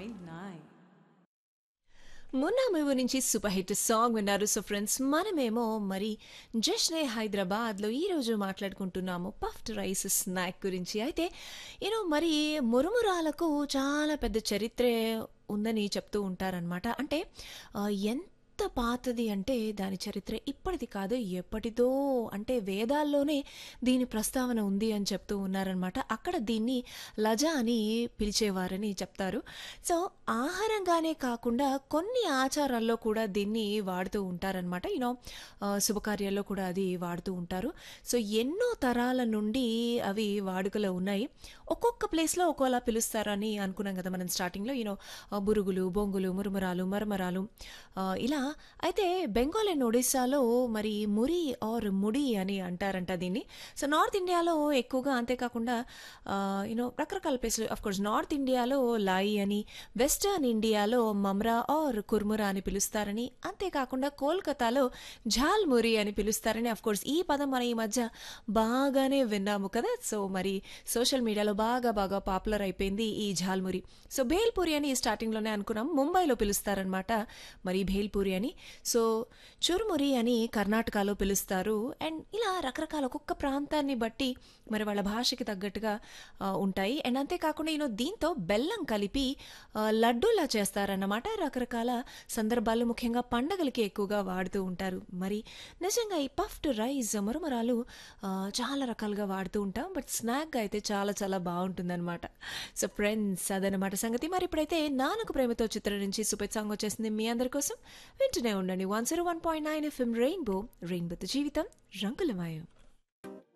101.9 మొన్న మూవీ నుంచి super hit song విన్నారు సో ఫ్రెండ్స్ మనమేమో మరి జష్నే హైదరాబాద్లో ఈరోజు మాట్లాడుకుంటున్నాము పఫ్డ్ రైస్ స్నాక్ గురించి అయితే యూనో మరి మురుమురాలకు చాలా పెద్ద చరిత్రే ఉందని చెప్తూ ఉంటారనమాట అంటే ఆ, ఎంత పాతది అంటే దాని చరిత్ర ఇప్పటిది కాదు ఎప్పటిదో అంటే వేదాల్లోనే దీని ప్రస్తావన ఉంది అని చెప్తూ ఉన్నారనమాట అక్కడ దీన్ని లజ అని పిలిచేవారని చెప్తారు సో ఆహారంగానే కాకుండా కొన్ని ఆచారాల్లో కూడా దీన్ని వాడుతూ ఉంటారనమాట యూనో శుభకార్యాల్లో కూడా అది వాడుతూ ఉంటారు సో ఎన్నో తరాల నుండి అవి వాడుకలో ఉన్నాయి ఒక్కొక్క ప్లేస్లో ఒక్కోలా పిలుస్తారని అనుకున్నాం కదా మనం స్టార్టింగ్లో యూనో బురుగులు బొంగులు మురుమురాలు మరమరాలు ఆ, ఇలా అయితే బెంగాల్ అండ్ ఒడిస్సాలో మరి మురి ఆర్ ముడి అని అంటారంట దీన్ని సో నార్త్ ఇండియాలో ఎక్కువగా అంతేకాకుండా యూనో రకరకాల ప్లేస్లు అఫ్ కోర్స్ నార్త్ ఇండియాలో లాయి అని వెస్టర్న్ ఇండియాలో మమ్రా ఆర్ కుర్మురా అని పిలుస్తారని అంతేకాకుండా కోల్కతాలో ఝాల్ మురి అని పిలుస్తారని అఫ్ కోర్స్ ఈ పదం మన ఈ మధ్య బాగానే విన్నాము కదా సో మరి సోషల్ మీడియాలో బాగా బాగా పాపులర్ అయిపోయింది ఈ ఝాల్మురి సో భేల్పూరి అని స్టార్టింగ్లోనే అనుకున్నాం ముంబైలో పిలుస్తారనమాట మరి భేల్పూరి అని సో చురుమురి అని కర్ణాటకలో పిలుస్తారు అండ్ ఇలా రకరకాల ఒక్కొక్క ప్రాంతాన్ని బట్టి మరి వాళ్ళ భాషకి తగ్గట్టుగా ఆ, ఉంటాయి అండ్ అంతేకాకుండా యూనో దీంతో బెల్లం కలిపి ఆ, లడ్డూలా చేస్తారన్నమాట రకరకాల సందర్భాల్లో ముఖ్యంగా పండగలకి ఎక్కువగా వాడుతూ ఉంటారు మరి నిజంగా ఈ పఫ్డ్ రైస్ మరుమరాలు ఆ, చాలా రకాలుగా వాడుతూ ఉంటాం బట్ స్నాక్గా అయితే చాలా చాలా బాగుంటుందన్నమాట సో ఫ్రెండ్స్ అదనమాట సంగతి మరి ఇప్పుడైతే నాన్నకు ప్రేమతో చిత్రం నుంచి సూపర్ సాంగ్ వచ్చేసింది మీ అందరి కోసం వింటూనే ఉండండి one zero one point nine FM Rainbow రెయిన్బోతో జీవితం రంగులమయం